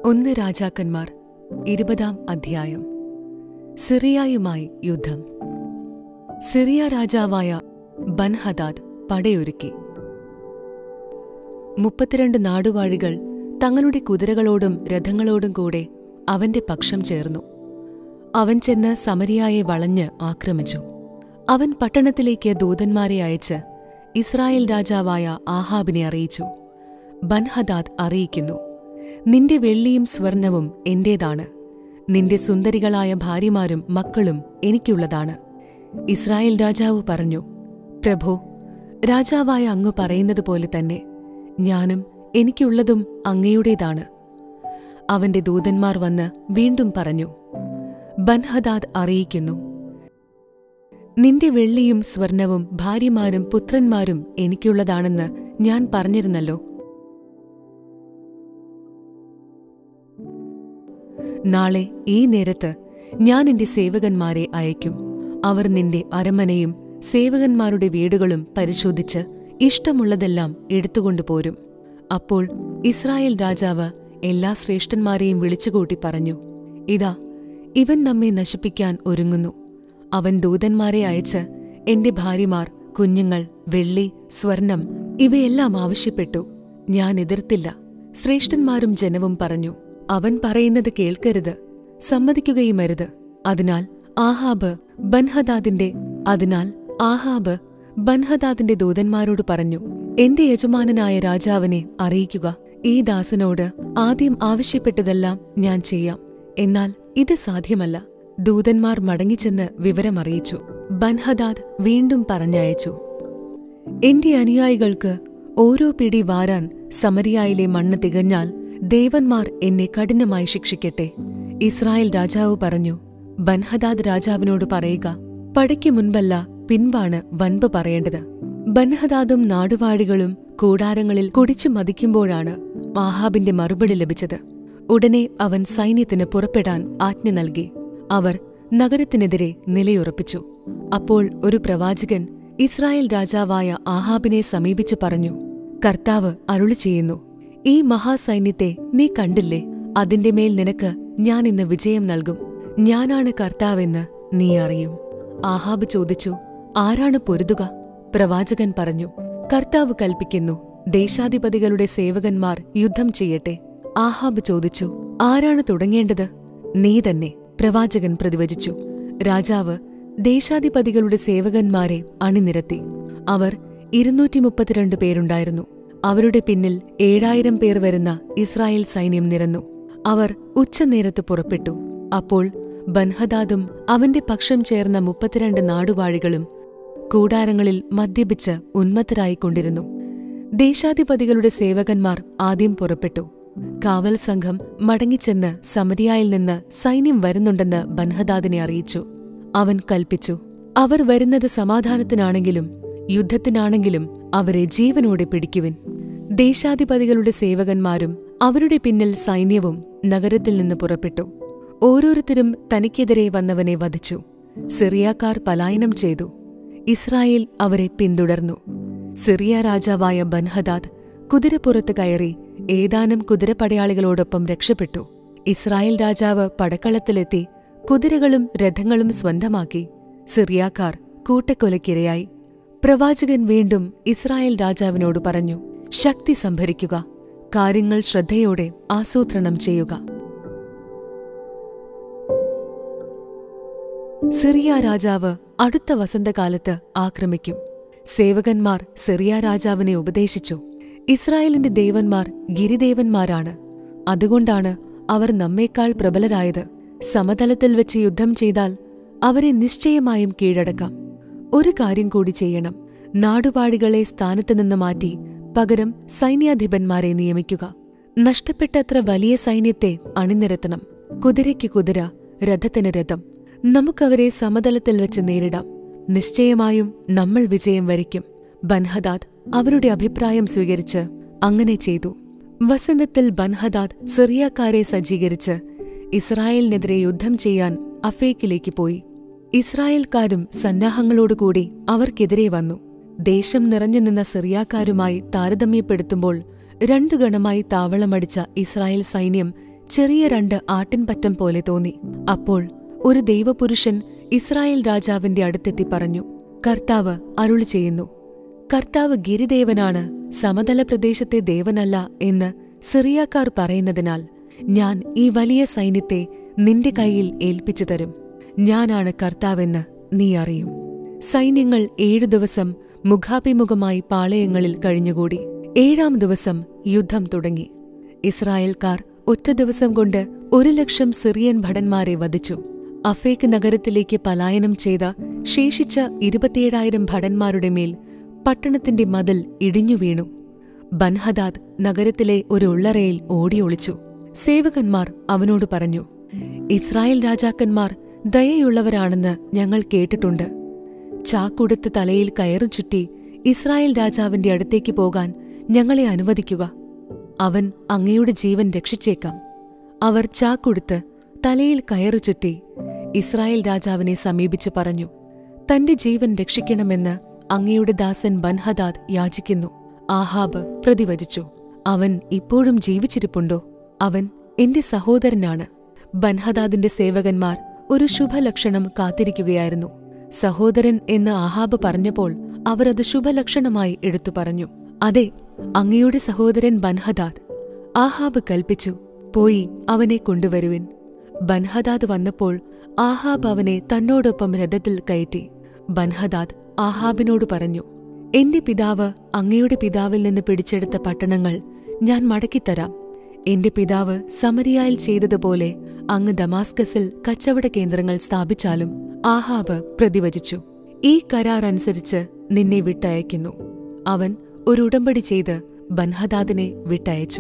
ഒന്ന് രാജാക്കന്മാർ ഇരുപതാം അധ്യായം സിറിയായുമായി യുദ്ധം സിറിയ രാജാവായ ബൻഹദാദ് പടയൊരുക്കി മുപ്പത്തിരണ്ട് നാടുവാഴികൾ തങ്ങളുടെ കുതിരകളോടും രഥങ്ങളോടും കൂടെ അവന്റെ പക്ഷം ചേർന്നു അവൻ ചെന്ന് സമരിയായെ വളഞ്ഞ് ആക്രമിച്ചു അവൻ പട്ടണത്തിലേക്ക് ദൂതന്മാരെ അയച്ച് ഇസ്രായേൽ രാജാവായ ആഹാബിനെ അറിയിച്ചു ബൻഹദാദ് അറിയിക്കുന്നു നിന്റെ വെള്ളിയും സ്വർണവും എന്റേതാണ് നിന്റെ സുന്ദരികളായ ഭാര്യമാരും മക്കളും എനിക്കുള്ളതാണ് ഇസ്രായേൽ രാജാവ് പറഞ്ഞു പ്രഭു രാജാവായ അങ്ങ് പറയുന്നതുപോലെ തന്നെ ഞാനും എനിക്കുള്ളതും അങ്ങയുടേതാണ് അവന്റെ ദൂതന്മാർ വന്ന് വീണ്ടും പറഞ്ഞു ബൻഹദാദ് അറിയിക്കുന്നു നിന്റെ വെള്ളിയും സ്വർണവും ഭാര്യമാരും പുത്രന്മാരും എനിക്കുള്ളതാണെന്ന് ഞാൻ പറഞ്ഞിരുന്നല്ലോ നാളെ ഈ നേരത്ത് ഞാൻ എന്റെ സേവകന്മാരെ അയക്കും അവർ നിന്റെ അരമനയും സേവകന്മാരുടെ വീടുകളും പരിശോധിച്ച് ഇഷ്ടമുള്ളതെല്ലാം എടുത്തുകൊണ്ടുപോരും അപ്പോൾ ഇസ്രായേൽ രാജാവ് എല്ലാ ശ്രേഷ്ഠന്മാരെയും വിളിച്ചുകൂട്ടി പറഞ്ഞു ഇതാ ഇവൻ നമ്മെ നശിപ്പിക്കാൻ ഒരുങ്ങുന്നു അവൻ ദൂതന്മാരെ അയച്ച് എന്റെ ഭാര്യമാർ കുഞ്ഞുങ്ങൾ വെള്ളി സ്വർണം ഇവയെല്ലാം ആവശ്യപ്പെട്ടു ഞാൻ എതിർത്തില്ല ശ്രേഷ്ഠന്മാരും ജനവും പറഞ്ഞു അവൻ പറയുന്നത് കേൾക്കരുത് സമ്മതിക്കുകയുമരുത് അതിനാൽ ആഹാബ് ബൻഹദാദിന്റെ അതിനാൽ ആഹാബ് ബൻഹദാദിന്റെ ദൂതന്മാരോട് പറഞ്ഞു എന്റെ യജമാനനായ രാജാവിനെ അറിയിക്കുക ഈ ദാസനോട് ആദ്യം ആവശ്യപ്പെട്ടതെല്ലാം ഞാൻ ചെയ്യാം എന്നാൽ ഇത് സാധ്യമല്ല ദൂതന്മാർ മടങ്ങിച്ചെന്ന് വിവരമറിയിച്ചു ബൻഹദാദ് വീണ്ടും പറഞ്ഞയച്ചു എന്റെ അനുയായികൾക്ക് ഓരോ പിടി വാരാൻ സമരിയായിലെ മണ്ണ് തികഞ്ഞാൽ ദേവന്മാർ എന്നെ കഠിനമായി ശിക്ഷിക്കട്ടെ ഇസ്രായേൽ രാജാവ് പറഞ്ഞു ബൻഹദാദ് രാജാവിനോട് പറയുക പടയ്ക്ക് മുൻപല്ല പിൻപാണ് വൻപ് പറയേണ്ടത് ബൻഹദാദും നാടുവാഴികളും കൂടാരങ്ങളിൽ കുടിച്ചു മതിക്കുമ്പോഴാണ് ആഹാബിന്റെ മറുപടി ലഭിച്ചത് ഉടനെ അവൻ സൈന്യത്തിന് പുറപ്പെടാൻ ആജ്ഞ നൽകി അവർ നഗരത്തിനെതിരെ നിലയുറപ്പിച്ചു അപ്പോൾ ഒരു പ്രവാചകൻ ഇസ്രായേൽ രാജാവായ ആഹാബിനെ സമീപിച്ചു പറഞ്ഞു കർത്താവ് അരുളി ചെയ്യുന്നു ഈ മഹാസൈന്യത്തെ നീ കണ്ടില്ലേ അതിന്റെ മേൽ നിനക്ക് ഞാൻ ഇന്ന് വിജയം നൽകും ഞാനാണ് കർത്താവെന്ന് നീ അറിയും ആഹാബ് ചോദിച്ചു ആരാണ് പൊരുതുക പ്രവാചകൻ പറഞ്ഞു കർത്താവ് കൽപ്പിക്കുന്നു ദേശാധിപതികളുടെ സേവകന്മാർ യുദ്ധം ചെയ്യട്ടെ ആഹാബ് ചോദിച്ചു ആരാണ് തുടങ്ങേണ്ടത് നീ തന്നെ പ്രവാചകൻ പ്രതിവചിച്ചു രാജാവ് ദേശാധിപതികളുടെ സേവകന്മാരെ അണിനിരത്തി അവർ ഇരുന്നൂറ്റി മുപ്പത്തിരണ്ട് പേരുണ്ടായിരുന്നു അവരുടെ പിന്നിൽ ഏഴായിരം പേർ വരുന്ന ഇസ്രായേൽ സൈന്യം നിരന്നു അവർ ഉച്ചനേരത്ത് പുറപ്പെട്ടു അപ്പോൾ ബൻഹദാദും അവന്റെ പക്ഷം ചേർന്ന മുപ്പത്തിരണ്ട് നാടുവാഴികളും കൂടാരങ്ങളിൽ മദ്യപിച്ച് ഉന്മത്തരായിക്കൊണ്ടിരുന്നു ദേശാധിപതികളുടെ സേവകന്മാർ ആദ്യം പുറപ്പെട്ടു കാവൽ സംഘം മടങ്ങിച്ചെന്ന് സമരിയായിൽ നിന്ന് സൈന്യം വരുന്നുണ്ടെന്ന് ബൻഹദാദിനെ അറിയിച്ചു അവൻ കൽപ്പിച്ചു അവർ വരുന്നത് സമാധാനത്തിനാണെങ്കിലും യുദ്ധത്തിനാണെങ്കിലും അവരെ ജീവനോടെ പിടിക്കുവിൻ ദേശാധിപതികളുടെ സേവകന്മാരും അവരുടെ പിന്നിൽ സൈന്യവും നഗരത്തിൽ നിന്ന് പുറപ്പെട്ടു ഓരോരുത്തരും തനിക്കെതിരെ വന്നവനെ വധിച്ചു സിറിയാക്കാർ പലായനം ചെയ്തു ഇസ്രായേൽ അവരെ പിന്തുടർന്നു സിറിയ രാജാവായ ബൻഹദാദ് കുതിരപ്പുറത്ത് കയറി ഏതാനും കുതിരപ്പടയാളികളോടൊപ്പം രക്ഷപ്പെട്ടു ഇസ്രായേൽ രാജാവ് പടക്കളത്തിലെത്തി കുതിരകളും രഥങ്ങളും സ്വന്തമാക്കി സിറിയാക്കാർ കൂട്ടക്കൊലയ്ക്കിരയായി പ്രവാചകൻ വീണ്ടും ഇസ്രായേൽ രാജാവിനോട് പറഞ്ഞു ശക്തി സംഭരിക്കുക കാര്യങ്ങൾ ശ്രദ്ധയോടെ ആസൂത്രണം ചെയ്യുക സിറിയ രാജാവ് അടുത്ത വസന്തകാലത്ത് ആക്രമിക്കും സേവകന്മാർ സിറിയ രാജാവിനെ ഉപദേശിച്ചു ഇസ്രായേലിന്റെ ദേവന്മാർ ഗിരിദേവന്മാരാണ് അതുകൊണ്ടാണ് അവർ നമ്മേക്കാൾ പ്രബലരായത് സമതലത്തിൽ വെച്ച് യുദ്ധം ചെയ്താൽ അവരെ നിശ്ചയമായും കീഴടക്കാം ഒരു കാര്യം കൂടി ചെയ്യണം നാടുപാടികളെ സ്ഥാനത്ത് നിന്ന് മാറ്റി പകരം സൈന്യാധിപന്മാരെ നിയമിക്കുക നഷ്ടപ്പെട്ടത്ര വലിയ സൈന്യത്തെ അണിനിരത്തണം കുതിരയ്ക്ക് കുതിര രഥത്തിന് രഥം നമുക്കവരെ സമതലത്തിൽ വെച്ച് നേരിടാം നിശ്ചയമായും നമ്മൾ വിജയം വരിക്കും ബൻഹദാദ് അവരുടെ അഭിപ്രായം സ്വീകരിച്ച് അങ്ങനെ ചെയ്തു വസന്തത്തിൽ ബൻഹദാദ് സിറിയക്കാരെ സജ്ജീകരിച്ച് ഇസ്രായേലിനെതിരെ യുദ്ധം ചെയ്യാൻ അഫേക്കിലേക്ക് പോയി ഇസ്രായേൽക്കാരും സന്നാഹങ്ങളോടുകൂടി അവർക്കെതിരെ വന്നു ദേശം നിറഞ്ഞു നിന്ന സിറിയാക്കാരുമായി താരതമ്യപ്പെടുത്തുമ്പോൾ രണ്ടു ഗണമായി താവളമടിച്ച ഇസ്രായേൽ സൈന്യം ചെറിയ രണ്ട് ആട്ടിൻപറ്റം പോലെ തോന്നി അപ്പോൾ ഒരു ദൈവപുരുഷൻ ഇസ്രായേൽ രാജാവിന്റെ അടുത്തെത്തി പറഞ്ഞു കർത്താവ് അരുളി ചെയ്യുന്നു കർത്താവ് ഗിരിദേവനാണ് സമതല പ്രദേശത്തെ ദേവനല്ല എന്ന് സിറിയാക്കാർ പറയുന്നതിനാൽ ഞാൻ ഈ വലിയ സൈന്യത്തെ നിന്റെ കയ്യിൽ ഏൽപ്പിച്ചു തരും ഞാനാണ് കർത്താവെന്ന് നീ അറിയും സൈന്യങ്ങൾ ഏഴു ദിവസം മുഖാഭിമുഖമായി പാളയങ്ങളിൽ കഴിഞ്ഞുകൂടി ഏഴാം ദിവസം യുദ്ധം തുടങ്ങി ഇസ്രായേൽക്കാർ ഒറ്റ ദിവസം കൊണ്ട് ഒരു ലക്ഷം സിറിയൻ ഭടന്മാരെ വധിച്ചു അഫേക്ക് നഗരത്തിലേക്ക് പലായനം ചെയ്ത ശേഷിച്ച ഇരുപത്തിയേഴായിരം ഭടന്മാരുടെ മേൽ പട്ടണത്തിന്റെ മതിൽ ഇടിഞ്ഞു വീണു ബൻഹദാദ് നഗരത്തിലെ ഒരു ഉള്ളറയിൽ ഓടിയൊളിച്ചു സേവകന്മാർ അവനോട് പറഞ്ഞു ഇസ്രായേൽ രാജാക്കന്മാർ ദയയുള്ളവരാണെന്ന് ഞങ്ങൾ കേട്ടിട്ടുണ്ട് ചാക്കുടുത്ത് തലയിൽ കയറു ചുറ്റി ഇസ്രായേൽ രാജാവിന്റെ അടുത്തേക്ക് പോകാൻ ഞങ്ങളെ അനുവദിക്കുക അവൻ അങ്ങയുടെ ജീവൻ രക്ഷിച്ചേക്കാം അവർ ചാക്കുടുത്ത് തലയിൽ കയറു ചുറ്റി ഇസ്രായേൽ രാജാവിനെ സമീപിച്ച് പറഞ്ഞു തന്റെ ജീവൻ രക്ഷിക്കണമെന്ന് അങ്ങയുടെ ദാസൻ ബൻഹദാദ് യാചിക്കുന്നു ആഹാബ് പ്രതിവചിച്ചു അവൻ ഇപ്പോഴും ജീവിച്ചിരിപ്പുണ്ടോ അവൻ എന്റെ സഹോദരനാണ് ബൻഹദാദിന്റെ സേവകന്മാർ ഒരു ശുഭലക്ഷണം കാത്തിരിക്കുകയായിരുന്നു സഹോദരൻ എന്ന് ആഹാബ് പറഞ്ഞപ്പോൾ അവർ അത് ശുഭലക്ഷണമായി എടുത്തു പറഞ്ഞു അതെ അങ്ങയുടെ സഹോദരൻ ബൻഹദാദ് ആഹാബ് കൽപ്പിച്ചു പോയി അവനെ കൊണ്ടുവരുവിൻ ബൻഹദാദ് വന്നപ്പോൾ ആഹാബ് അവനെ തന്നോടൊപ്പം രഥത്തിൽ കയറ്റി ബൻഹദാദ് ആഹാബിനോട് പറഞ്ഞു എന്റെ പിതാവ് അങ്ങയുടെ പിതാവിൽ നിന്ന് പിടിച്ചെടുത്ത പട്ടണങ്ങൾ ഞാൻ മടക്കിത്തരാം എന്റെ പിതാവ് സമരിയായിൽ ചെയ്തതുപോലെ അങ്ങ് ദമാസ്കസിൽ കച്ചവട കേന്ദ്രങ്ങൾ സ്ഥാപിച്ചാലും ആഹാബ് പ്രതിവചിച്ചു ഈ കരാർ അനുസരിച്ച് നിന്നെ വിട്ടയക്കുന്നു അവൻ ഒരു ഉടമ്പടി ചെയ്ത് ബൻഹദാദിനെ വിട്ടയച്ചു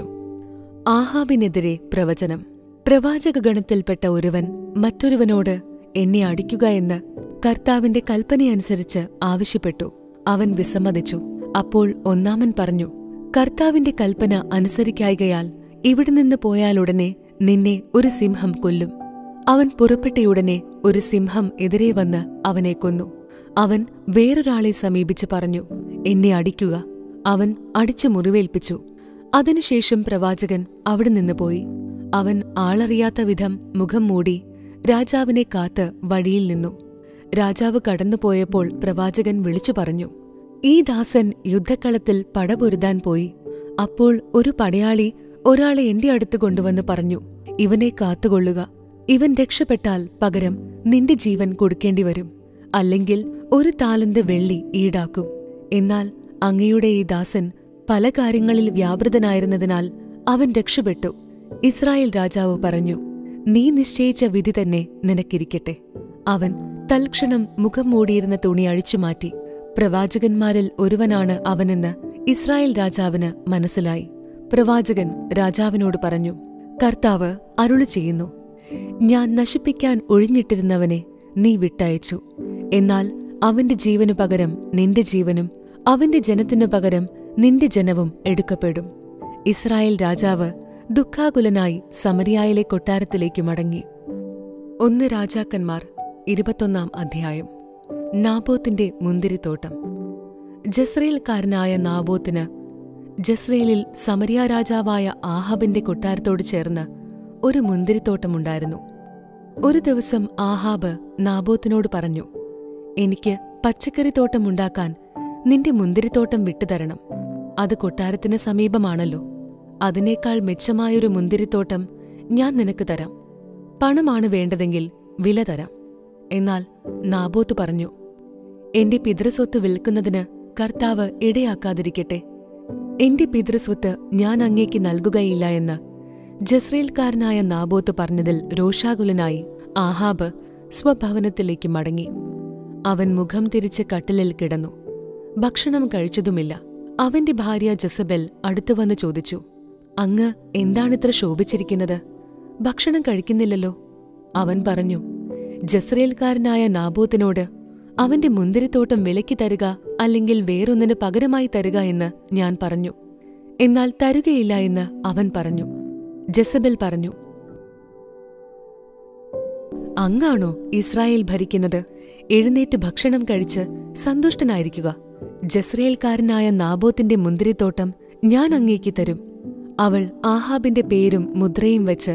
ആഹാബിനെതിരെ പ്രവചനം പ്രവാചകഗണത്തിൽപ്പെട്ട ഒരുവൻ മറ്റൊരുവനോട് എന്നെ അടിക്കുക എന്ന് കർത്താവിന്റെ കൽപ്പനയനുസരിച്ച് ആവശ്യപ്പെട്ടു അവൻ വിസമ്മതിച്ചു അപ്പോൾ ഒന്നാമൻ പറഞ്ഞു കർത്താവിന്റെ കൽപ്പന അനുസരിക്കായികയാൽ ഇവിടെ നിന്ന് പോയാലുടനെ നിന്നെ ഒരു സിംഹം കൊല്ലും അവൻ പുറപ്പെട്ടയുടനെ ഒരു സിംഹം എതിരെ വന്ന് അവനെ കൊന്നു അവൻ വേറൊരാളെ സമീപിച്ച് പറഞ്ഞു എന്നെ അടിക്കുക അവൻ അടിച്ചു മുറിവേൽപ്പിച്ചു അതിനുശേഷം പ്രവാചകൻ അവിടെ നിന്ന് പോയി അവൻ ആളറിയാത്ത വിധം മുഖം മൂടി രാജാവിനെ കാത്ത് വഴിയിൽ നിന്നു രാജാവ് കടന്നുപോയപ്പോൾ പ്രവാചകൻ വിളിച്ചു പറഞ്ഞു ഈ ദാസൻ യുദ്ധക്കളത്തിൽ പടപൊരുതാൻ പോയി അപ്പോൾ ഒരു പടയാളി ഒരാളെ എന്റെ അടുത്ത് കൊണ്ടുവന്ന് പറഞ്ഞു ഇവനെ കാത്തുകൊള്ളുക ഇവൻ രക്ഷപ്പെട്ടാൽ പകരം നിന്റെ ജീവൻ കൊടുക്കേണ്ടി വരും അല്ലെങ്കിൽ ഒരു താലന്ത് വെള്ളി ഈടാക്കും എന്നാൽ അങ്ങയുടെ ഈ ദാസൻ പല കാര്യങ്ങളിൽ വ്യാപൃതനായിരുന്നതിനാൽ അവൻ രക്ഷപ്പെട്ടു ഇസ്രായേൽ രാജാവ് പറഞ്ഞു നീ നിശ്ചയിച്ച വിധി തന്നെ നിനക്കിരിക്കട്ടെ അവൻ തൽക്ഷണം മുഖം മൂടിയിരുന്ന തുണി അഴിച്ചുമാറ്റി പ്രവാചകന്മാരിൽ ഒരുവനാണ് അവനെന്ന് ഇസ്രായേൽ രാജാവിന് മനസ്സിലായി പ്രവാചകൻ രാജാവിനോട് പറഞ്ഞു കർത്താവ് അരുളി ചെയ്യുന്നു ഞാൻ നശിപ്പിക്കാൻ ഒഴിഞ്ഞിട്ടിരുന്നവനെ നീ വിട്ടയച്ചു എന്നാൽ അവന്റെ ജീവനു പകരം നിന്റെ ജീവനും അവന്റെ ജനത്തിനു പകരം നിന്റെ ജനവും എടുക്കപ്പെടും ഇസ്രായേൽ രാജാവ് ദുഃഖാകുലനായി സമരിയായിലെ കൊട്ടാരത്തിലേക്ക് മടങ്ങി ഒന്ന് രാജാക്കന്മാർ ഇരുപത്തൊന്നാം അധ്യായം നാബോത്തിന്റെ മുന്തിരിത്തോട്ടം ജസ്രയേൽക്കാരനായ നാബോത്തിന് ജസ്രയേലിൽ സമരിയ രാജാവായ ആഹാബിന്റെ കൊട്ടാരത്തോട് ചേർന്ന് ഒരു മുന്തിരിത്തോട്ടമുണ്ടായിരുന്നു ഒരു ദിവസം ആഹാബ് നാബോത്തിനോട് പറഞ്ഞു എനിക്ക് പച്ചക്കറിത്തോട്ടമുണ്ടാക്കാൻ നിന്റെ മുന്തിരിത്തോട്ടം വിട്ടുതരണം അത് കൊട്ടാരത്തിന് സമീപമാണല്ലോ അതിനേക്കാൾ മെച്ചമായൊരു മുന്തിരിത്തോട്ടം ഞാൻ നിനക്ക് തരാം പണമാണ് വേണ്ടതെങ്കിൽ വില തരാം എന്നാൽ നാബോത്ത് പറഞ്ഞു എന്റെ പിതൃസ്വത്ത് വിൽക്കുന്നതിന് കർത്താവ് ഇടയാക്കാതിരിക്കട്ടെ എന്റെ പിതൃസ്വത്ത് ഞാൻ അങ്ങേക്ക് നൽകുകയില്ല എന്ന് ജസ്രയേൽക്കാരനായ നാബോത്ത് പറഞ്ഞതിൽ രോഷാകുലനായി ആഹാബ് സ്വഭവനത്തിലേക്ക് മടങ്ങി അവൻ മുഖം തിരിച്ച് കട്ടിലിൽ കിടന്നു ഭക്ഷണം കഴിച്ചതുമില്ല അവന്റെ ഭാര്യ ജസബെൽ അടുത്തുവന്ന് ചോദിച്ചു അങ്ങ് എന്താണിത്ര ശോഭിച്ചിരിക്കുന്നത് ഭക്ഷണം കഴിക്കുന്നില്ലല്ലോ അവൻ പറഞ്ഞു ജസ്രയേൽക്കാരനായ നാബോത്തിനോട് അവന്റെ മുന്തിരിത്തോട്ടം വിലയ്ക്ക് തരുക അല്ലെങ്കിൽ വേറൊന്നിന് പകരമായി തരുക എന്ന് ഞാൻ പറഞ്ഞു എന്നാൽ തരുകയില്ല എന്ന് അവൻ പറഞ്ഞു ജസബെൽ പറഞ്ഞു അങ്ങാണോ ഇസ്രായേൽ ഭരിക്കുന്നത് എഴുന്നേറ്റ് ഭക്ഷണം കഴിച്ച് സന്തുഷ്ടനായിരിക്കുക ജസ്രയേൽക്കാരനായ നാബോത്തിന്റെ മുന്തിരിത്തോട്ടം ഞാൻ അങ്ങേക്ക് തരും അവൾ ആഹാബിന്റെ പേരും മുദ്രയും വെച്ച്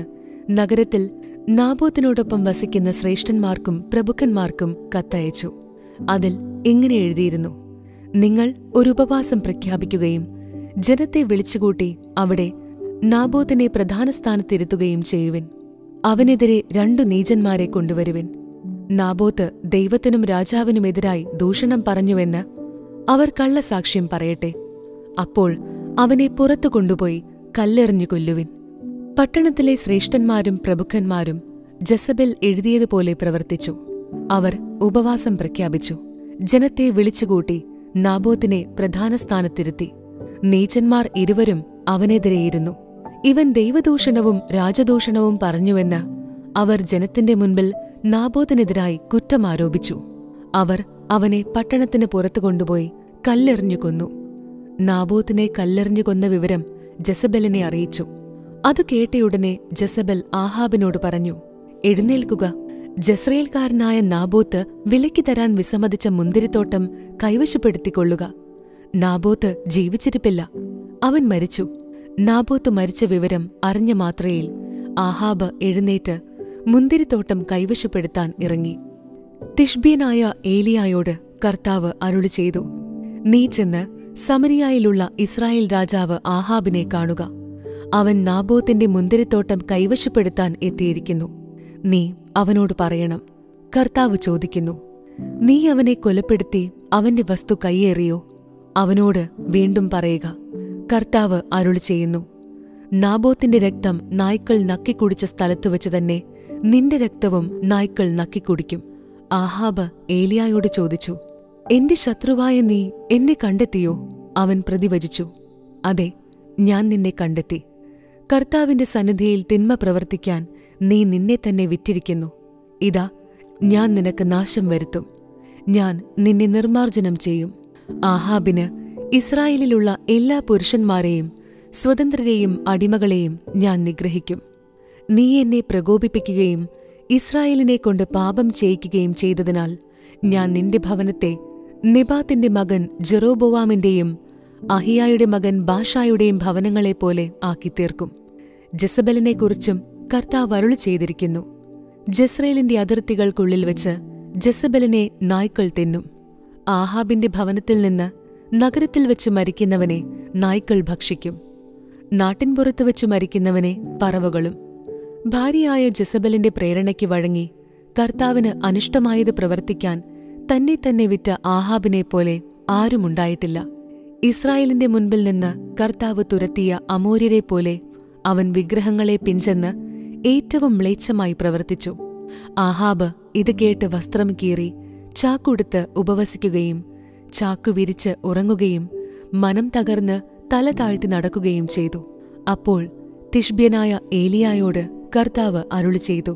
നഗരത്തിൽ നാബോത്തിനോടൊപ്പം വസിക്കുന്ന ശ്രേഷ്ഠന്മാർക്കും പ്രഭുക്കന്മാർക്കും കത്തയച്ചു അതിൽ ഇങ്ങനെ എഴുതിയിരുന്നു നിങ്ങൾ ഒരു ഉപവാസം പ്രഖ്യാപിക്കുകയും ജനത്തെ വിളിച്ചുകൂട്ടി അവിടെ നാബോത്തിനെ പ്രധാന സ്ഥാനത്തിരുത്തുകയും ചെയ്യുവിൻ അവനെതിരെ രണ്ടു നീചന്മാരെ കൊണ്ടുവരുവിൻ നാബോത്ത് ദൈവത്തിനും രാജാവിനുമെതിരായി ദൂഷണം പറഞ്ഞുവെന്ന് അവർ കള്ളസാക്ഷ്യം പറയട്ടെ അപ്പോൾ അവനെ പുറത്തു കൊണ്ടുപോയി കല്ലെറിഞ്ഞു കൊല്ലുവിൻ പട്ടണത്തിലെ ശ്രേഷ്ഠന്മാരും പ്രഭുക്കന്മാരും ജസബെൽ എഴുതിയതുപോലെ പ്രവർത്തിച്ചു അവർ ഉപവാസം പ്രഖ്യാപിച്ചു ജനത്തെ വിളിച്ചുകൂട്ടി നാബോത്തിനെ പ്രധാന സ്ഥാനത്തിരുത്തി നീചന്മാർ ഇരുവരും അവനെതിരെയിരുന്നു ഇവൻ ദൈവദൂഷണവും രാജദൂഷണവും പറഞ്ഞുവെന്ന് അവർ ജനത്തിന്റെ മുൻപിൽ നാബോത്തിനെതിരായി കുറ്റമാരോപിച്ചു അവർ അവനെ പട്ടണത്തിന് പുറത്തു കൊണ്ടുപോയി കല്ലെറിഞ്ഞു കൊന്നു നാബോത്തിനെ കല്ലെറിഞ്ഞു കൊന്ന വിവരം ജസബെലിനെ അറിയിച്ചു അത് കേട്ടയുടനെ ജസബൽ ആഹാബിനോട് പറഞ്ഞു എഴുന്നേൽക്കുക ജസ്രയേൽക്കാരനായ നാബോത്ത് വിലയ്ക്ക് തരാൻ വിസമ്മതിച്ച മുന്തിരിത്തോട്ടം കൈവശപ്പെടുത്തിക്കൊള്ളുക നാബോത്ത് ജീവിച്ചിരിപ്പില്ല അവൻ മരിച്ചു നാബോത്ത് മരിച്ച വിവരം അറിഞ്ഞ മാത്രയിൽ ആഹാബ് എഴുന്നേറ്റ് മുന്തിരിത്തോട്ടം കൈവശപ്പെടുത്താൻ ഇറങ്ങി തിഷ്ബീനായ ഏലിയായോട് കർത്താവ് അരുളി ചെയ്തു നീ ചെന്ന് സമരിയായിലുള്ള ഇസ്രായേൽ രാജാവ് ആഹാബിനെ കാണുക അവൻ നാബോത്തിന്റെ മുന്തിരിത്തോട്ടം കൈവശപ്പെടുത്താൻ എത്തിയിരിക്കുന്നു നീ അവനോട് പറയണം കർത്താവ് ചോദിക്കുന്നു നീ അവനെ കൊലപ്പെടുത്തി അവന്റെ വസ്തു കൈയേറിയോ അവനോട് വീണ്ടും പറയുക കർത്താവ് അരുളി ചെയ്യുന്നു നാബോത്തിന്റെ രക്തം നായ്ക്കൾ നക്കിക്കുടിച്ച സ്ഥലത്ത് വെച്ച് തന്നെ നിന്റെ രക്തവും നായ്ക്കൾ നക്കിക്കുടിക്കും ആഹാബ് ഏലിയായോട് ചോദിച്ചു എന്റെ ശത്രുവായ നീ എന്നെ കണ്ടെത്തിയോ അവൻ പ്രതിവചിച്ചു അതെ ഞാൻ നിന്നെ കണ്ടെത്തി കർത്താവിന്റെ സന്നിധിയിൽ തിന്മ പ്രവർത്തിക്കാൻ നീ നിന്നെ തന്നെ വിറ്റിരിക്കുന്നു ഇതാ ഞാൻ നിനക്ക് നാശം വരുത്തും ഞാൻ നിന്നെ നിർമാർജനം ചെയ്യും ആഹാബിന് ഇസ്രായേലിലുള്ള എല്ലാ പുരുഷന്മാരെയും സ്വതന്ത്രരെയും അടിമകളെയും ഞാൻ നിഗ്രഹിക്കും നീ എന്നെ പ്രകോപിപ്പിക്കുകയും ഇസ്രായേലിനെ കൊണ്ട് പാപം ചെയ്യിക്കുകയും ചെയ്തതിനാൽ ഞാൻ നിന്റെ ഭവനത്തെ നിബാത്തിന്റെ മകൻ ജെറോബോവാമിന്റെയും അഹിയായുടെ മകൻ ബാഷായുടെയും ഭവനങ്ങളെപ്പോലെ ആക്കിത്തീർക്കും ജസബലിനെക്കുറിച്ചും കർത്താവ് അരുളി ചെയ്തിരിക്കുന്നു ജസ്രയേലിന്റെ അതിർത്തികൾക്കുള്ളിൽ വെച്ച് ജസബലിനെ നായ്ക്കൾ തിന്നും ആഹാബിന്റെ ഭവനത്തിൽ നിന്ന് നഗരത്തിൽ വെച്ച് മരിക്കുന്നവനെ നായ്ക്കൾ ഭക്ഷിക്കും നാട്ടിൻപുറത്ത് വെച്ച് മരിക്കുന്നവനെ പറവകളും ഭാര്യയായ ജസബലിന്റെ പ്രേരണയ്ക്ക് വഴങ്ങി കർത്താവിന് അനിഷ്ടമായത് പ്രവർത്തിക്കാൻ തന്നെ തന്നെ വിറ്റ ആഹാബിനെ പോലെ ആരുമുണ്ടായിട്ടില്ല ഇസ്രായേലിന്റെ മുൻപിൽ നിന്ന് കർത്താവ് തുരത്തിയ അമൂര്യരെ പോലെ അവൻ വിഗ്രഹങ്ങളെ പിഞ്ചെന്ന് ഏറ്റവും മ്ലേച്ഛമായി പ്രവർത്തിച്ചു ആഹാബ് ഇത് കേട്ട് വസ്ത്രം കീറി ചാക്കുടുത്ത് ഉപവസിക്കുകയും ചാക്കു വിരിച്ച് ഉറങ്ങുകയും മനം തകർന്ന് തല താഴ്ത്തി നടക്കുകയും ചെയ്തു അപ്പോൾ തിഷ്ബ്യനായ ഏലിയായോട് കർത്താവ് അരുളി ചെയ്തു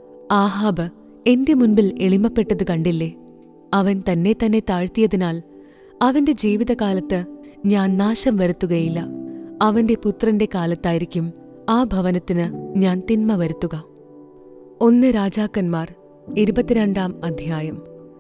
ആഹാബ് എന്റെ മുൻപിൽ എളിമപ്പെട്ടത് കണ്ടില്ലേ അവൻ തന്നെ തന്നെ താഴ്ത്തിയതിനാൽ അവന്റെ ജീവിതകാലത്ത് ഞാൻ നാശം വരുത്തുകയില്ല അവന്റെ പുത്രന്റെ കാലത്തായിരിക്കും ആ ഭവനത്തിന് ഞാൻ തിന്മ വരുത്തുക ഒന്ന് രാജാക്കന്മാർ ഇരുപത്തിരണ്ടാം അധ്യായം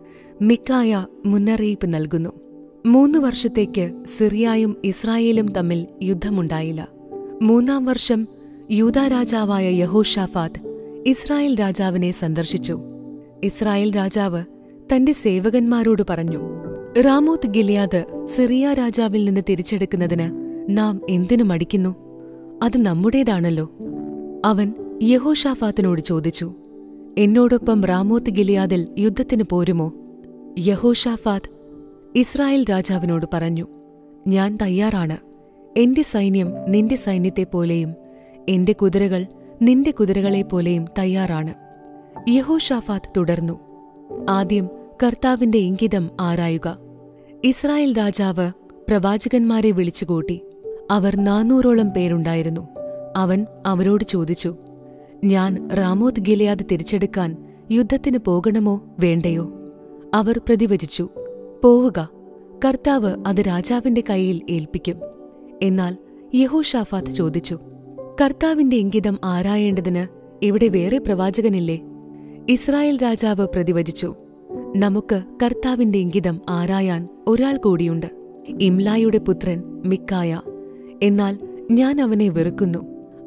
മിക്കായ മുന്നറിയിപ്പ് നൽകുന്നു മൂന്ന് വർഷത്തേക്ക് സിറിയായും ഇസ്രായേലും തമ്മിൽ യുദ്ധമുണ്ടായില്ല മൂന്നാം വർഷം യൂദാ രാജാവായ യഹോഷാഫാത്ത് ഇസ്രായേൽ രാജാവിനെ സന്ദർശിച്ചു ഇസ്രായേൽ രാജാവ് തന്റെ സേവകന്മാരോട് പറഞ്ഞു റാമോത്ത് ഗിലിയാദ് സിറിയ രാജാവിൽ നിന്ന് തിരിച്ചെടുക്കുന്നതിന് നാം എന്തിനു മടിക്കുന്നു അത് നമ്മുടേതാണല്ലോ അവൻ യഹോഷാഫാത്തിനോട് ചോദിച്ചു എന്നോടൊപ്പം റാമോത്ത് ഗിലിയാദിൽ യുദ്ധത്തിന് പോരുമോ യഹോഷാഫാത്ത് ഇസ്രായേൽ രാജാവിനോട് പറഞ്ഞു ഞാൻ തയ്യാറാണ് എന്റെ സൈന്യം നിന്റെ സൈന്യത്തെപ്പോലെയും എന്റെ കുതിരകൾ നിന്റെ കുതിരകളെപ്പോലെയും തയ്യാറാണ് യഹോഷാഫാത്ത് തുടർന്നു ആദ്യം കർത്താവിന്റെ ഇംഗിതം ആരായുക ഇസ്രായേൽ രാജാവ് പ്രവാചകന്മാരെ വിളിച്ചുകൂട്ടി അവർ നാനൂറോളം പേരുണ്ടായിരുന്നു അവൻ അവരോട് ചോദിച്ചു ഞാൻ റാമോത്ത് ഗിലിയാദ് തിരിച്ചെടുക്കാൻ യുദ്ധത്തിന് പോകണമോ വേണ്ടയോ അവർ പ്രതിവചിച്ചു പോവുക കർത്താവ് അത് രാജാവിന്റെ കയ്യിൽ ഏൽപ്പിക്കും എന്നാൽ യഹോഷാഫാത്ത് ചോദിച്ചു കർത്താവിന്റെ ഇംഗിതം ആരായേണ്ടതിന് ഇവിടെ വേറെ പ്രവാചകനില്ലേ ഇസ്രായേൽ രാജാവ് പ്രതിവചിച്ചു നമുക്ക് കർത്താവിന്റെ ഇംഗിതം ആരായാൻ ഒരാൾ കൂടിയുണ്ട് ഇംലായുടെ പുത്രൻ മിക്കായ എന്നാൽ ഞാൻ അവനെ വെറുക്കുന്നു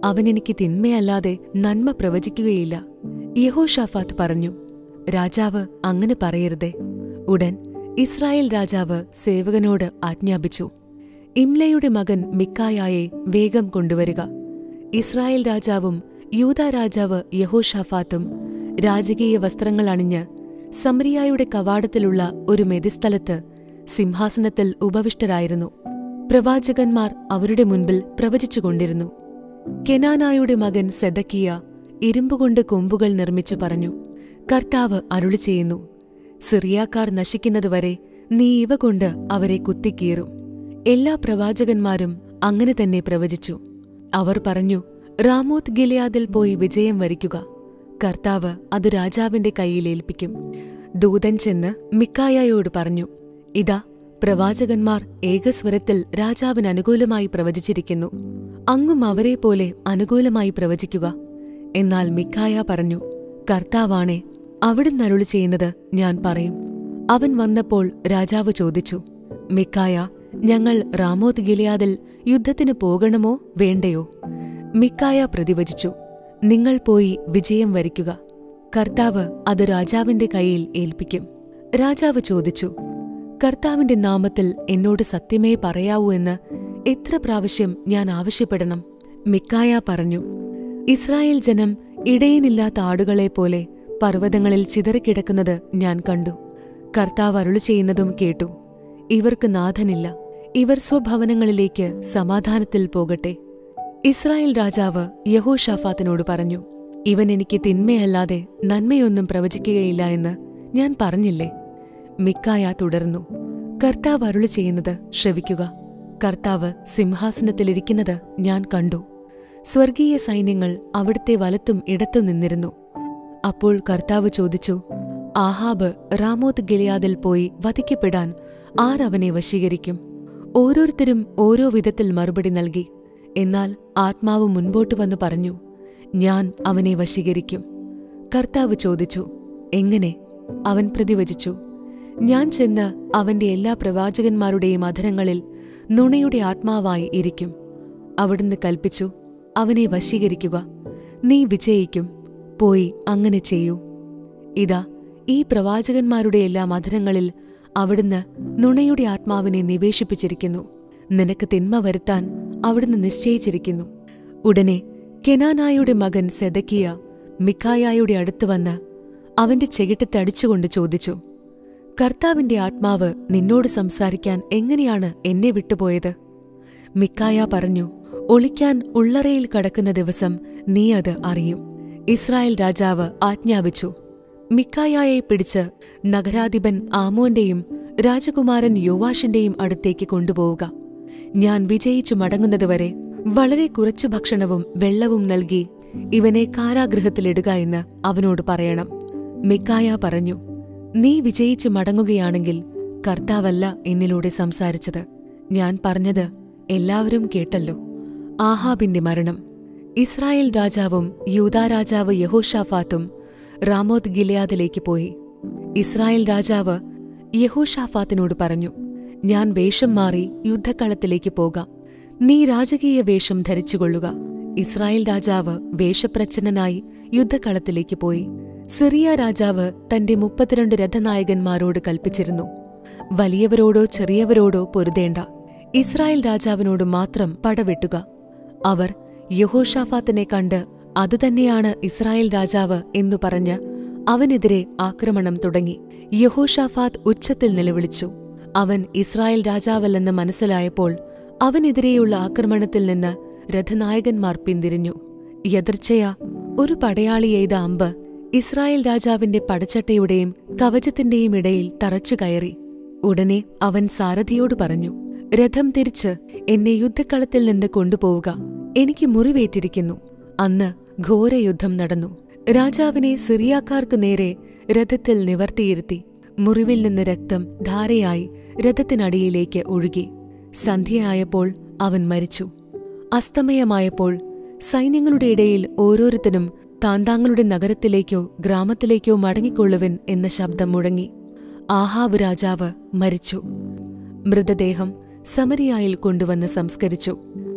അവൻ എനിക്ക് തിന്മയല്ലാതെ നന്മ പ്രവചിക്കുകയില്ല യഹോഷാഫാത്ത് പറഞ്ഞു രാജാവ് അങ്ങനെ പറയരുതേ ഉടൻ ഇസ്രായേൽ രാജാവ് സേവകനോട് ആജ്ഞാപിച്ചു ഇംലയുടെ മകൻ മിക്കായായെ വേഗം കൊണ്ടുവരിക ഇസ്രായേൽ രാജാവും യൂത രാജാവ് യഹോഷാഫാത്തും രാജകീയ വസ്ത്രങ്ങൾ അണിഞ്ഞ് സമരിയായുടെ കവാടത്തിലുള്ള ഒരു മെതിസ്ഥലത്ത് സിംഹാസനത്തിൽ ഉപവിഷ്ടരായിരുന്നു പ്രവാചകന്മാർ അവരുടെ മുൻപിൽ പ്രവചിച്ചുകൊണ്ടിരുന്നു കെനാനായുടെ മകൻ സെദക്കിയ ഇരുമ്പുകൊണ്ട് കൊമ്പുകൾ നിർമ്മിച്ചു പറഞ്ഞു കർത്താവ് അരുളി ചെയ്യുന്നു സിറിയാക്കാർ നശിക്കുന്നതുവരെ നീ ഇവ കൊണ്ട് അവരെ കുത്തിക്കീറും എല്ലാ പ്രവാചകന്മാരും അങ്ങനെ തന്നെ പ്രവചിച്ചു അവർ പറഞ്ഞു റാമോത്ത് ഗിലിയാദിൽ പോയി വിജയം വരിക്കുക കർത്താവ് അത് രാജാവിന്റെ കയ്യിൽ ഏൽപ്പിക്കും ദൂതൻ ചെന്ന് മിക്കായയോട് പറഞ്ഞു ഇതാ പ്രവാചകന്മാർ ഏകസ്വരത്തിൽ രാജാവിന് അനുകൂലമായി പ്രവചിച്ചിരിക്കുന്നു അങ്ങും അവരെ പോലെ അനുകൂലമായി പ്രവചിക്കുക എന്നാൽ മിക്കായ പറഞ്ഞു കർത്താവാണേ അവിടുന്ന് അരുളി ചെയ്യുന്നത് ഞാൻ പറയും അവൻ വന്നപ്പോൾ രാജാവ് ചോദിച്ചു മിക്കായ ഞങ്ങൾ റാമോത്ത് ഗിലിയാദിൽ യുദ്ധത്തിന് പോകണമോ വേണ്ടയോ മിക്കായ പ്രതിവചിച്ചു നിങ്ങൾ പോയി വിജയം വരിക്കുക കർത്താവ് അത് രാജാവിന്റെ കയ്യിൽ ഏൽപ്പിക്കും രാജാവ് ചോദിച്ചു കർത്താവിന്റെ നാമത്തിൽ എന്നോട് സത്യമേ പറയാവൂ എന്ന് എത്ര പ്രാവശ്യം ഞാൻ ആവശ്യപ്പെടണം മിക്കായ പറഞ്ഞു ഇസ്രായേൽ ജനം ഇടയനില്ലാത്ത ആടുകളെ പോലെ പർവ്വതങ്ങളിൽ ചിതറിക്കിടക്കുന്നത് ഞാൻ കണ്ടു കർത്താവ് അരുളി ചെയ്യുന്നതും കേട്ടു ഇവർക്ക് നാഥനില്ല ഇവർ സ്വഭവനങ്ങളിലേക്ക് സമാധാനത്തിൽ പോകട്ടെ ഇസ്രായേൽ രാജാവ് യഹോഷാഫാത്തിനോട് പറഞ്ഞു ഇവൻ എനിക്ക് തിന്മയല്ലാതെ നന്മയൊന്നും പ്രവചിക്കുകയില്ല എന്ന് ഞാൻ പറഞ്ഞില്ലേ മിക്കായ തുടർന്നു കർത്താവ് അരുളി ചെയ്യുന്നത് ശ്രവിക്കുക കർത്താവ് സിംഹാസനത്തിലിരിക്കുന്നത് ഞാൻ കണ്ടു സ്വർഗീയ സൈന്യങ്ങൾ അവിടുത്തെ വലത്തും ഇടത്തും നിന്നിരുന്നു അപ്പോൾ കർത്താവ് ചോദിച്ചു ആഹാബ് റാമോത്ത് ഗിലിയാദിൽ പോയി വധിക്കപ്പെടാൻ ആർ അവനെ വശീകരിക്കും ഓരോരുത്തരും ഓരോ വിധത്തിൽ മറുപടി നൽകി എന്നാൽ ആത്മാവ് മുൻപോട്ട് വന്നു പറഞ്ഞു ഞാൻ അവനെ വശീകരിക്കും കർത്താവ് ചോദിച്ചു എങ്ങനെ അവൻ പ്രതിവചിച്ചു ഞാൻ ചെന്ന് അവന്റെ എല്ലാ പ്രവാചകന്മാരുടെയും അധരങ്ങളിൽ നുണയുടെ ആത്മാവായി ഇരിക്കും അവിടുന്ന് കൽപ്പിച്ചു അവനെ വശീകരിക്കുക നീ വിജയിക്കും പോയി അങ്ങനെ ചെയ്യൂ ഇതാ ഈ പ്രവാചകന്മാരുടെ എല്ലാ മധുരങ്ങളിൽ അവിടുന്ന് നുണയുടെ ആത്മാവിനെ നിവേശിപ്പിച്ചിരിക്കുന്നു നിനക്ക് തിന്മ വരുത്താൻ അവിടുന്ന് നിശ്ചയിച്ചിരിക്കുന്നു ഉടനെ കെനാനായുടെ മകൻ സെദക്കിയ മിക്കായായുടെ അടുത്ത് വന്ന് അവന്റെ ചെകിട്ട് തടിച്ചുകൊണ്ട് ചോദിച്ചു കർത്താവിന്റെ ആത്മാവ് നിന്നോട് സംസാരിക്കാൻ എങ്ങനെയാണ് എന്നെ വിട്ടുപോയത് മിക്കായ പറഞ്ഞു ഒളിക്കാൻ ഉള്ളറയിൽ കടക്കുന്ന ദിവസം നീ അത് അറിയും ഇസ്രായേൽ രാജാവ് ആജ്ഞാപിച്ചു മിക്കായായെ പിടിച്ച് നഗരാധിപൻ ആമോന്റെയും രാജകുമാരൻ യോവാഷിന്റെയും അടുത്തേക്ക് കൊണ്ടുപോവുക ഞാൻ വിജയിച്ചു മടങ്ങുന്നതുവരെ വളരെ കുറച്ചു ഭക്ഷണവും വെള്ളവും നൽകി ഇവനെ കാരാഗൃഹത്തിലിടുക എന്ന് അവനോട് പറയണം മിക്കായ പറഞ്ഞു നീ വിജയിച്ചു മടങ്ങുകയാണെങ്കിൽ കർത്താവല്ല എന്നിലൂടെ സംസാരിച്ചത് ഞാൻ പറഞ്ഞത് എല്ലാവരും കേട്ടല്ലോ ആഹാബിന്റെ മരണം ഇസ്രായേൽ രാജാവും യൂദാ രാജാവ് യഹോഷാഫാത്തും റാമോത്ത് ഗിലയാദിലേക്ക് പോയി ഇസ്രായേൽ രാജാവ് യഹോഷാഫാത്തിനോട് പറഞ്ഞു ഞാൻ വേഷം മാറി യുദ്ധക്കളത്തിലേക്ക് പോകാം നീ രാജകീയ വേഷം ധരിച്ചുകൊള്ളുക ഇസ്രായേൽ രാജാവ് വേഷപ്രച്ഛന്നനായി യുദ്ധക്കളത്തിലേക്ക് പോയി സിറിയ രാജാവ് തന്റെ മുപ്പത്തിരണ്ട് രഥനായകന്മാരോട് കൽപ്പിച്ചിരുന്നു വലിയവരോടോ ചെറിയവരോടോ പൊരുതേണ്ട ഇസ്രായേൽ രാജാവിനോട് മാത്രം പടവെട്ടുക അവർ യഹോഷാഫാത്തിനെ കണ്ട് അതുതന്നെയാണ് ഇസ്രായേൽ രാജാവ് എന്നു പറഞ്ഞ് അവനെതിരെ ആക്രമണം തുടങ്ങി യഹോഷാഫാത്ത് ഉച്ചത്തിൽ നിലവിളിച്ചു അവൻ ഇസ്രായേൽ രാജാവല്ലെന്ന് മനസ്സിലായപ്പോൾ അവനെതിരെയുള്ള ആക്രമണത്തിൽ നിന്ന് രഥനായകന്മാർ പിന്തിരിഞ്ഞു യദർച്ചയാ ഒരു പടയാളി എയ്ത അമ്പ് ഇസ്രായേൽ രാജാവിന്റെ പടച്ചട്ടയുടെയും കവചത്തിന്റെയും ഇടയിൽ തറച്ചു കയറി ഉടനെ അവൻ സാരഥിയോട് പറഞ്ഞു രഥം തിരിച്ച് എന്നെ യുദ്ധക്കളത്തിൽ നിന്ന് കൊണ്ടുപോവുക എനിക്ക് മുറിവേറ്റിരിക്കുന്നു അന്ന് ഘോരയുദ്ധം നടന്നു രാജാവിനെ സിറിയാക്കാർക്കു നേരെ രഥത്തിൽ നിവർത്തിയിരുത്തി മുറിവിൽ നിന്ന് രക്തം ധാരയായി രഥത്തിനടിയിലേക്ക് ഒഴുകി സന്ധ്യയായപ്പോൾ അവൻ മരിച്ചു അസ്തമയമായപ്പോൾ സൈന്യങ്ങളുടെ ഇടയിൽ ഓരോരുത്തരും താന്താങ്ങളുടെ നഗരത്തിലേക്കോ ഗ്രാമത്തിലേക്കോ മടങ്ങിക്കൊള്ളുവിൻ എന്ന ശബ്ദം മുഴങ്ങി ആഹാബ് രാജാവ് മരിച്ചു മൃതദേഹം സമരിയായിൽ കൊണ്ടുവന്ന് സംസ്കരിച്ചു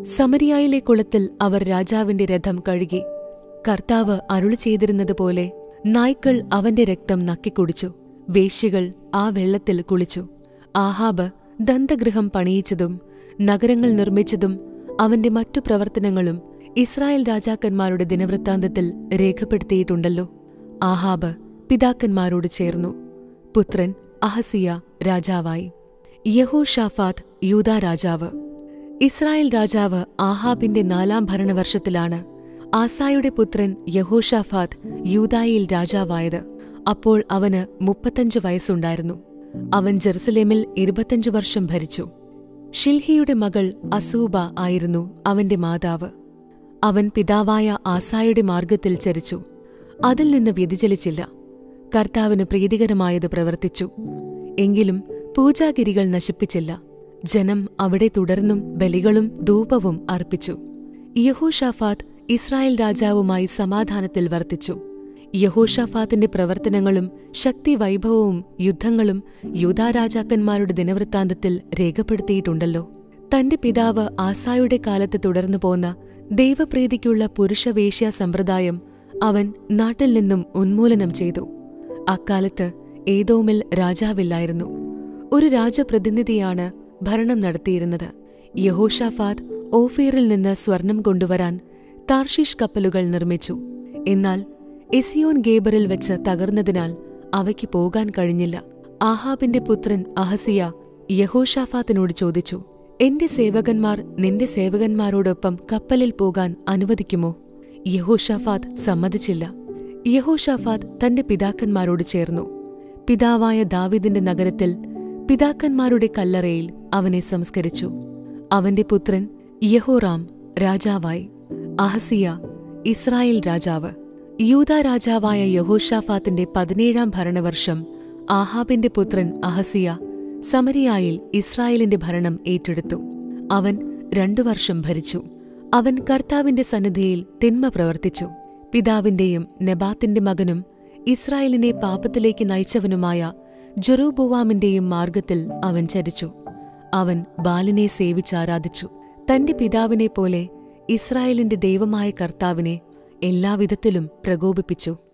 സമരിയായിലെ കുളത്തിൽ അവർ രാജാവിന്റെ രഥം കഴുകി കർത്താവ് അരുളി ചെയ്തിരുന്നതുപോലെ നായ്ക്കൾ അവന്റെ രക്തം നക്കിക്കുടിച്ചു വേശ്യകൾ ആ വെള്ളത്തിൽ കുളിച്ചു ആഹാബ് ദന്തഗൃഹം പണിയിച്ചതും നഗരങ്ങൾ നിർമ്മിച്ചതും അവന്റെ മറ്റു പ്രവർത്തനങ്ങളും ഇസ്രായേൽ രാജാക്കന്മാരുടെ ദിനവൃത്താന്തത്തിൽ രേഖപ്പെടുത്തിയിട്ടുണ്ടല്ലോ ആഹാബ് പിതാക്കന്മാരോട് ചേർന്നു പുത്രൻ അഹസിയ രാജാവായി യഹോഷാഫാത്ത് യൂദാ രാജാവ് ഇസ്രായേൽ രാജാവ് ആഹാബിന്റെ നാലാം ഭരണവർഷത്തിലാണ് ആസായുടെ പുത്രൻ യഹോഷാഫാത്ത് യൂദായിൽ രാജാവായത് അപ്പോൾ അവന് മുപ്പത്തഞ്ച് വയസ്സുണ്ടായിരുന്നു അവൻ ജെറുസലേമിൽ ഇരുപത്തഞ്ചു വർഷം ഭരിച്ചു ഷിൽഹിയുടെ മകൾ അസൂബ ആയിരുന്നു അവന്റെ മാതാവ് അവൻ പിതാവായ ആസായുടെ മാർഗത്തിൽ ചരിച്ചു അതിൽ നിന്ന് വ്യതിചലിച്ചില്ല കർത്താവിന് പ്രീതികരമായത് പ്രവർത്തിച്ചു എങ്കിലും പൂജാഗിരികൾ നശിപ്പിച്ചില്ല ജനം അവിടെ തുടർന്നും ബലികളും ധൂപവും അർപ്പിച്ചു യഹോഷാഫാത്ത് ഇസ്രായേൽ രാജാവുമായി സമാധാനത്തിൽ വർത്തിച്ചു യഹോഷാഫാത്തിന്റെ പ്രവർത്തനങ്ങളും ശക്തി വൈഭവവും യുദ്ധങ്ങളും യൂതാരാജാക്കന്മാരുടെ ദിനവൃത്താന്തത്തിൽ രേഖപ്പെടുത്തിയിട്ടുണ്ടല്ലോ തന്റെ പിതാവ് ആസായുടെ കാലത്ത് തുടർന്നു പോന്ന ദൈവപ്രീതിക്കുള്ള പുരുഷവേശ്യ സമ്പ്രദായം അവൻ നാട്ടിൽ നിന്നും ഉന്മൂലനം ചെയ്തു അക്കാലത്ത് ഏതോമിൽ രാജാവില്ലായിരുന്നു ഒരു രാജപ്രതിനിധിയാണ് ഭരണം നടത്തിയിരുന്നത് യഹോഷാഫാത്ത് ഓഫീറിൽ നിന്ന് സ്വർണം കൊണ്ടുവരാൻ താർഷീഷ് കപ്പലുകൾ നിർമ്മിച്ചു എന്നാൽ എസിയോൻ ഗേബറിൽ വെച്ച് തകർന്നതിനാൽ അവയ്ക്ക് പോകാൻ കഴിഞ്ഞില്ല ആഹാബിന്റെ പുത്രൻ അഹസിയ യഹോഷാഫാത്തിനോട് ചോദിച്ചു എന്റെ സേവകന്മാർ നിന്റെ സേവകന്മാരോടൊപ്പം കപ്പലിൽ പോകാൻ അനുവദിക്കുമോ യഹോഷാഫാത്ത് സമ്മതിച്ചില്ല യഹോഷാഫാത്ത് തന്റെ പിതാക്കന്മാരോട് ചേർന്നു പിതാവായ ദാവിദിന്റെ നഗരത്തിൽ പിതാക്കന്മാരുടെ കല്ലറയിൽ അവനെ സംസ്കരിച്ചു അവന്റെ പുത്രൻ യഹോറാം രാജാവായി അഹസിയ ഇസ്രായേൽ രാജാവ് യൂത രാജാവായ യഹോഷാഫാത്തിന്റെ പതിനേഴാം ഭരണവർഷം ആഹാബിന്റെ പുത്രൻ അഹസിയ സമരിയായിൽ ഇസ്രായേലിന്റെ ഭരണം ഏറ്റെടുത്തു അവൻ രണ്ടു വർഷം ഭരിച്ചു അവൻ കർത്താവിന്റെ സന്നിധിയിൽ തിന്മ പ്രവർത്തിച്ചു പിതാവിന്റെയും നെബാത്തിന്റെ മകനും ഇസ്രായേലിനെ പാപത്തിലേക്ക് നയിച്ചവനുമായ ജെറൂബോവാമിന്റെയും മാർഗത്തിൽ അവൻ ചരിച്ചു അവൻ ബാലിനെ സേവിച്ചാരാധിച്ചു തന്റെ പിതാവിനെ പോലെ ഇസ്രായേലിന്റെ ദൈവമായ കർത്താവിനെ എല്ലാവിധത്തിലും പ്രകോപിപ്പിച്ചു